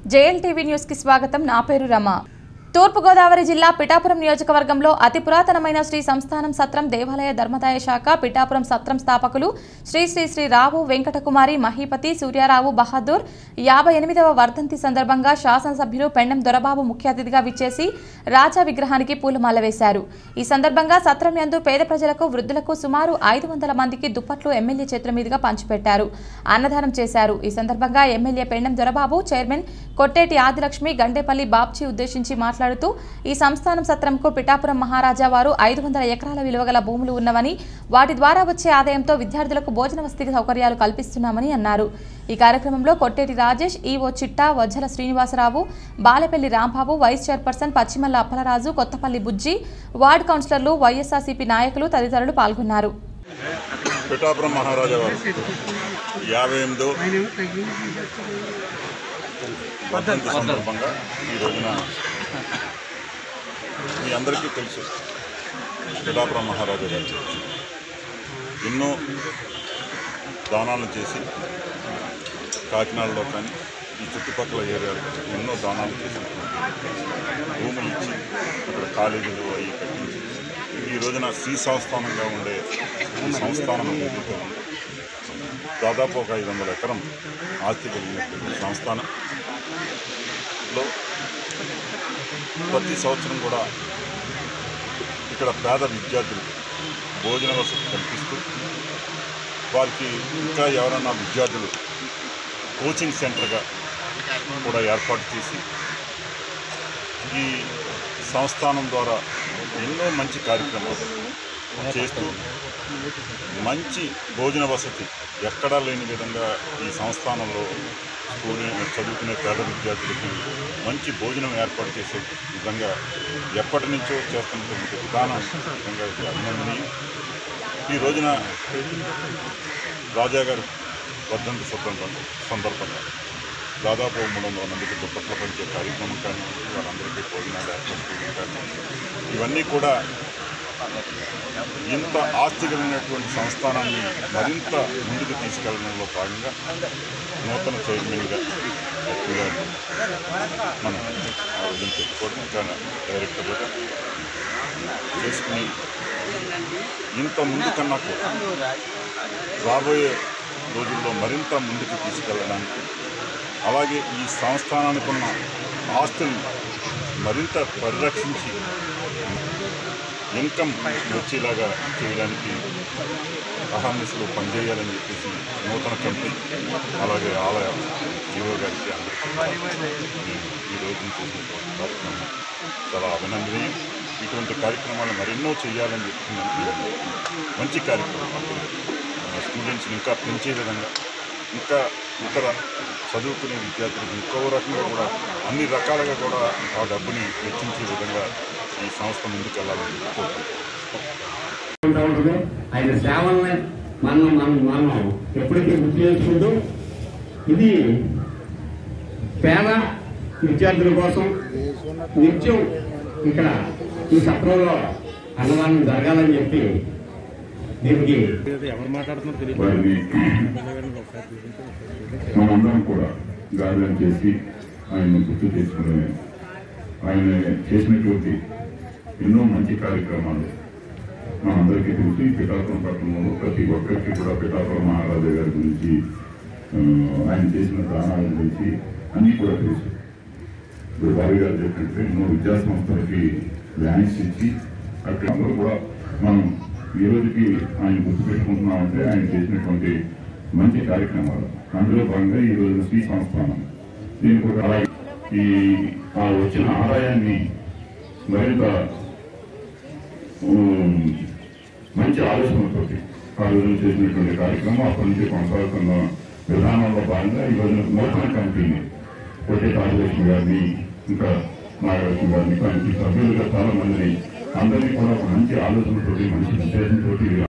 JLTV news కి స్వాగతం నా పేరు రమ తూర్పుగోదావరి జిల్లా పిఠాపురం నియోజకవర్గంలో అతి పురాతనమైన శ్రీ సంస్థానం సత్రం దేవాలయ ధర్మదాయ శాఖ పిఠాపురం సత్రం స్థాపకులు శ్రీ శ్రీ శ్రీ రావు వెంకటకుమారి మహీపతి సూర్యారావు బహాదూర్ యాభై ఎనిమిదవ వర్ధంతి సందర్భంగా శాసనసభ్యులు పెండం దొరబాబు ముఖ్య అతిథిగా విచ్చేసి రాజా విగ్రహానికి పూలమాల వేశారు ఈ సందర్భంగా సత్రం యందు పేద ప్రజలకు వృద్ధులకు సుమారు ఐదు వందల మందికి దుప్పట్లు ఎమ్మెల్యే చేతుల మీదుగా పంచిపెట్టారు అన్నదానం చేశారు ఈ సందర్భంగా ఎమ్మెల్యే పెండం దొరబాబు చైర్మన్ కొట్టేటి ఆదిలక్ష్మి గండేపల్లి బాబ్జీ ఉద్దేశించి మాట్లాడుతూ ఈ సంస్థానం సత్రంకు పిఠాపురం మహారాజా వారు ఐదు వందల ఎకరాల విలువగల భూములు ఉన్నవని వాటి ద్వారా వచ్చే ఆదాయంతో విద్యార్థులకు భోజన వసతి సౌకర్యాలు కల్పిస్తున్నామని అన్నారు ఈ కార్యక్రమంలో కొట్టేటి Rajesh EO Chitta Vajjala Srinivasarao Balapalli Rambabu vice chairperson Pashchimalla Appalaraju Kothapalli Bujji ward కౌన్సిలర్లు వైఎస్ఆర్సీపీ నాయకులు తదితరులు పాల్గొన్నారు పిఠాపురం మహారాజా వారు యాభై ఎనిమిదో వర్ధంతి సందర్భంగా ఈ రోజున మీ అందరికీ తెలుసు పిఠాపురం మహారాజా గారు ఎన్నో దానాలు చేసి కాకినాడలో కానీ ఈ చుట్టుపక్కల ఏరియాలో ఎన్నో దానాలు చేసి భూములు ఇచ్చి అక్కడ కాలేజీలు అవి కట్టించి ఈ రోజున శ్రీ సంస్థానంగా ఉండే ఈ సంస్థానం ఏదైతే ఉందో దాదాపు ఒక ఐదు వందల ఎకరం ఆస్తి కలిగినటువంటి ఈ సంస్థానంలో ప్రతి సంవత్సరం కూడా ఇక్కడ పేద విద్యార్థులకు భోజన వసతి కల్పిస్తూ వారికి ఇంకా ఎవరైనా విద్యార్థులు కోచింగ్ సెంటర్గా కూడా ఏర్పాటు చేసి ఈ సంస్థానం ద్వారా ఎన్నో మంచి కార్యక్రమాలు చేస్తూ మంచి భోజన వసతి ఎక్కడా లేని విధంగా ఈ సంస్థానంలో స్కూల్ చదువుకునే పేద విద్యార్థులకి మంచి భోజనం ఏర్పాటు చేసే విధంగా ఎప్పటి నుంచో చేస్తున్నటువంటి విధానం నిజంగా ఇది అభినందనీయం ఈ రోజున రాజా గారు వర్ధంతి సందర్భంగా సందర్భంగా దాదాపు మూడు వందల మందికి దుప్పట్ల పంచే కార్యక్రమం కానీ వారందరికీ భోజనాలు ఏర్పాటు చేయడం కానీ ఇవన్నీ కూడా ఇంత ఆస్తి కలిగినటువంటి సంస్థానాన్ని మరింత ముందుకు తీసుకెళ్లడంలో భాగంగా నూతన చైర్మన్గా ఎస్పీ గారు మనం ఆ రోజున పెట్టుకోవడం ఇంకా డైరెక్టర్గా చేసుకుని ఇంత ముందు కన్నా కూడా రాబోయే రోజుల్లో మరింత ముందుకు తీసుకెళ్ళడానికి అలాగే ఈ సంస్థానానికి ఉన్న ఆస్తుల్ని మరింత పరిరక్షించి ఇన్కమ్ వచ్చేలాగా చేయడానికి అహర్నిశలు పనిచేయాలని చెప్పేసి నూతన కమిటీ అలాగే ఆలయ జీవో గారికి అందరికీ నేను ఈ రోజు చేసినటువంటి కార్యక్రమం చాలా అభినందనీయం ఇటువంటి కార్యక్రమాలు మరెన్నో చేయాలని చెప్పి నేను మంచి కార్యక్రమం స్టూడెంట్స్ని ఇంకా పెంచే విధంగా ఇంకా ఇతర చదువుకునే విద్యార్థులకు ఇంకో రకంగా కూడా అన్ని రకాలుగా కూడా ఆ డబ్బుని వెచ్చించే విధంగా ఈ సంస్థ ముందుకు వెళ్ళాలని చెప్పి కోరుకుంటున్నాను ఉంటా ఉంటుంది ఆయన సేవల్ని మనం మనం మనం ఎప్పటికీ గుర్తు చేసుకుంటూ ఇది పేద విద్యార్థుల కోసం నిత్యం ఇక్కడ ఈ సత్రంలో అన్నదానం జరగాలని చెప్పి దీనికి వారిని మనందరం కూడా గార్డెన్ చేసి ఆయన గుర్తు చేసుకునే ఆయన చేసినటువంటి ఎన్నో మంచి కార్యక్రమాలు మనందరికీ తెలుసు ఈ పిఠాపురం పట్టణంలో ప్రతి ఒక్కరికి కూడా పిఠాపురం మహారాజా గారి గురించి ఆ, ఆయన చేసిన దానాల గురించి అన్నీ కూడా తెలుసు ఇప్పుడు వారి గారు చెప్పినట్టు ఎన్నో విద్యా సంస్థలకి ల్యాండ్స్ ఇచ్చి అక్కడ అందరూ కూడా మనం ఈ రోజుకి ఆయన గుర్తుపెట్టుకుంటున్నామంటే ఆయన చేసినటువంటి మంచి కార్యక్రమాలు అందులో భాగంగా ఈ రోజు శ్రీ సంస్థానం దీనికి కూడా అలాగే ఈ ఆ వచ్చిన ఆదాయాన్ని మరింత ఉమ్, మంచి ఆలోచనతోటి ఆ రోజు చేసినటువంటి కార్యక్రమం అప్పటి నుంచి కొనసాగుతున్న విధానంలో భాగంగా ఈ రోజు నూతన కమిటీని కొట్టే రాజలక్ష్మి గారిని ఇంకా నాగలక్ష్మి గారిని కమిటీ సభ్యులుగా చాలా మందిని అందరినీ కూడా ఒక మంచి ఆలోచనతోటి మంచి ఉద్దేశంతో